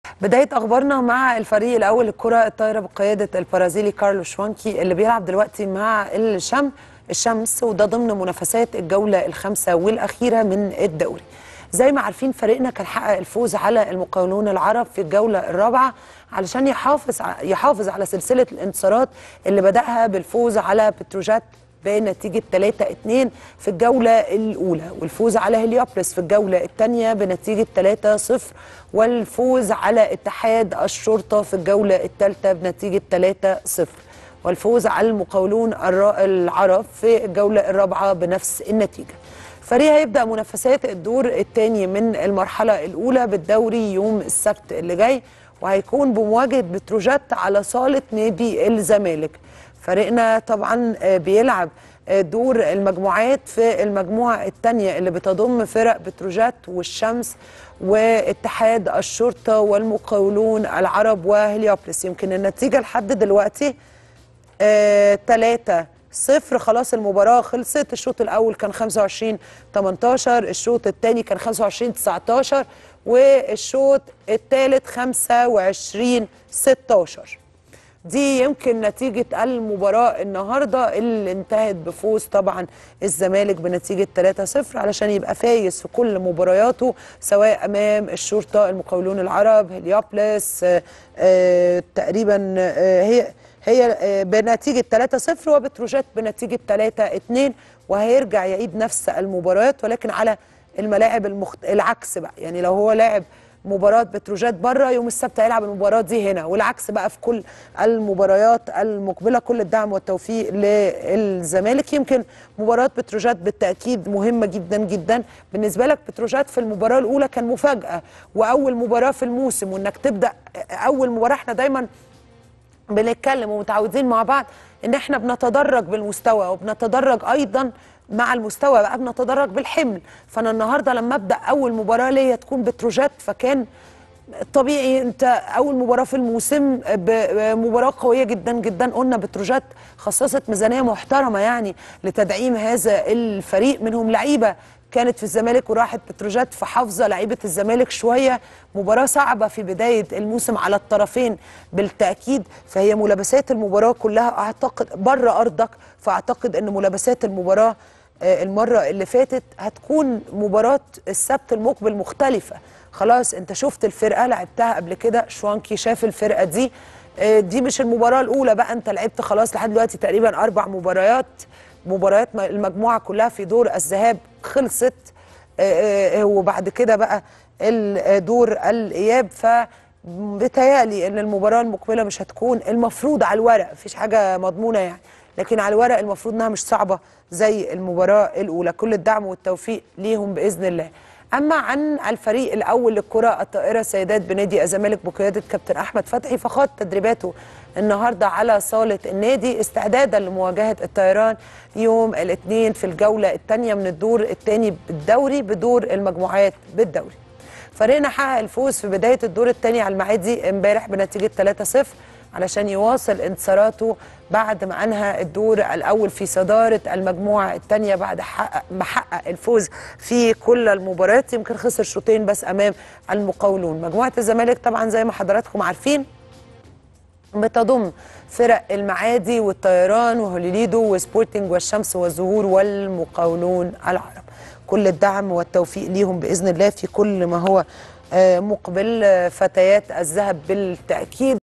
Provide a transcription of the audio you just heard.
بداية أخبارنا مع الفريق الأول للكرة الطايرة بقيادة البرازيلي كارلو شوانكي اللي بيلعب دلوقتي مع الشم الشمس وده ضمن منافسات الجولة الخامسة والأخيرة من الدوري زي ما عارفين فريقنا كان حقق الفوز على المقاولون العرب في الجولة الرابعة علشان يحافظ يحافظ على سلسلة الانتصارات اللي بدأها بالفوز على بتروجات بنتيجة 3-2 في الجولة الأولى والفوز على هليوبلس في الجولة الثانية بنتيجة 3-0 والفوز على اتحاد الشرطة في الجولة الثالثة بنتيجة 3-0 والفوز على المقاولون العرب في الجولة الرابعة بنفس النتيجة فريق هيبدأ منافسات الدور الثاني من المرحلة الأولى بالدوري يوم السبت اللي جاي وهيكون بمواجهة بتروجات على صالة نادي الزمالك فريقنا طبعا بيلعب دور المجموعات في المجموعة الثانية اللي بتضم فرق بتروجات والشمس واتحاد الشرطة والمقاولون العرب وهليوبلس يمكن النتيجة لحد دلوقتي ثلاثة صفر خلاص المباراة خلصت الشوط الأول كان 25 18 الشوط الثاني كان 25 19 والشوط الثالث 25 16 دي يمكن نتيجة المباراة النهاردة اللي انتهت بفوز طبعا الزمالك بنتيجة 3-0 علشان يبقى فايز في كل مبارياته سواء أمام الشرطة المقاولون العرب هليوبلس آآ آآ تقريبا آآ هي هي بنتيجة 3-0 وبتروجات بنتيجة 3-2 وهيرجع يعيد نفس المباريات ولكن على الملاعب المخت... العكس بقى يعني لو هو لاعب مباراة بتروجات بره يوم السبت هيلعب المباراة دي هنا والعكس بقى في كل المباريات المقبلة كل الدعم والتوفيق للزمالك يمكن مباراة بتروجات بالتأكيد مهمة جدا جدا بالنسبة لك بتروجات في المباراة الأولى كان مفاجأة وأول مباراة في الموسم وإنك تبدأ أول مباراة احنا دايما بنتكلم ومتعودين مع بعض ان احنا بنتدرج بالمستوى وبنتدرج ايضا مع المستوى بقى بنتدرج بالحمل فانا النهارده لما ابدا اول مباراه ليا تكون بتروجات فكان طبيعي انت اول مباراه في الموسم بمباراه قويه جدا جدا قلنا بتروجات خصصت ميزانيه محترمه يعني لتدعيم هذا الفريق منهم لعيبه كانت في الزمالك وراحت بتروجات فحافظه لعيبه الزمالك شويه مباراه صعبه في بدايه الموسم على الطرفين بالتاكيد فهي ملابسات المباراه كلها اعتقد بره ارضك فاعتقد ان ملابسات المباراه المره اللي فاتت هتكون مباراه السبت المقبل مختلفه خلاص انت شفت الفرقه لعبتها قبل كده شوانكي شاف الفرقه دي دي مش المباراه الاولى بقى انت لعبت خلاص لحد دلوقتي تقريبا اربع مباريات مباريات المجموعه كلها في دور الذهاب خلصت وبعد كده بقى دور الاياب ف بتهيألي ان المباراه المقبله مش هتكون المفروض على الورق مفيش حاجه مضمونه يعني لكن على الورق المفروض انها مش صعبه زي المباراه الاولى كل الدعم والتوفيق ليهم باذن الله اما عن الفريق الاول للكره الطائره سيدات بنادي الزمالك بقياده كابتن احمد فتحي فخاض تدريباته النهارده على صاله النادي استعدادا لمواجهه الطيران يوم الاثنين في الجوله الثانيه من الدور الثاني بالدوري بدور المجموعات بالدوري فريقنا حقق الفوز في بدايه الدور الثاني على المعادي امبارح بنتيجه 3-0 علشان يواصل انتصاراته بعد ما انهى الدور الاول في صداره المجموعه الثانيه بعد حقق ما حقق الفوز في كل المباريات يمكن خسر شوطين بس امام المقاولون مجموعه الزمالك طبعا زي ما حضراتكم عارفين بتضم فرق المعادي والطيران وهوليليدو وسبورتنج والشمس والزهور والمقاولون العرب كل الدعم والتوفيق ليهم باذن الله في كل ما هو مقبل فتيات الذهب بالتاكيد